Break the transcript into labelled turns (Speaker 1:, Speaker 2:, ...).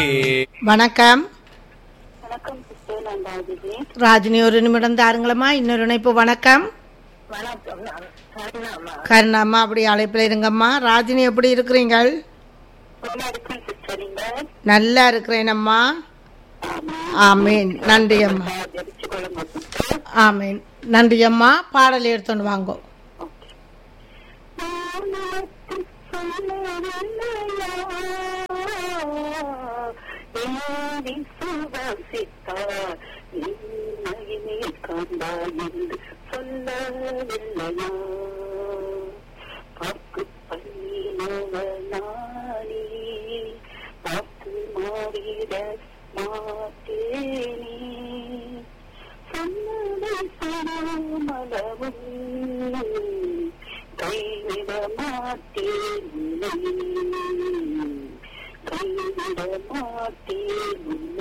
Speaker 1: வணக்கம்
Speaker 2: வணக்கம் சிஸ்டர் நான் ராஜினி
Speaker 1: ராஜினி ஒரு நிமிடம் தாருங்களம்மா இன்னொரு இணைப்பு வணக்கம்
Speaker 2: வணக்கம் நான் கருணாமா
Speaker 1: கருணாம்மா அப்படி அழைப்பில் இருங்கம்மா ராஜினி எப்படி இருக்கிறீங்கள்
Speaker 2: நல்லா இருக்கேன் சிஸ்டர் நீங்க
Speaker 1: நல்லா இருக்கிறேனம்மா ஆமீன் நன்றி அம்மா
Speaker 2: ஜபிச்சு கொள்ளுங்க சிஸ்டர்
Speaker 1: ஆமீன் நன்றி அம்மா பாடல் எடுத்துன்னு வாங்கோ
Speaker 2: சொல்லவில்லையா பார்க்கு பண்ணினவனானே பார்த்து மாறிட மாட்டேனே சொன்னதை சொல்லாமலவும் கைவிட மாட்டேன் உன்னை. கைவிட மாட்டேன் உன்னை.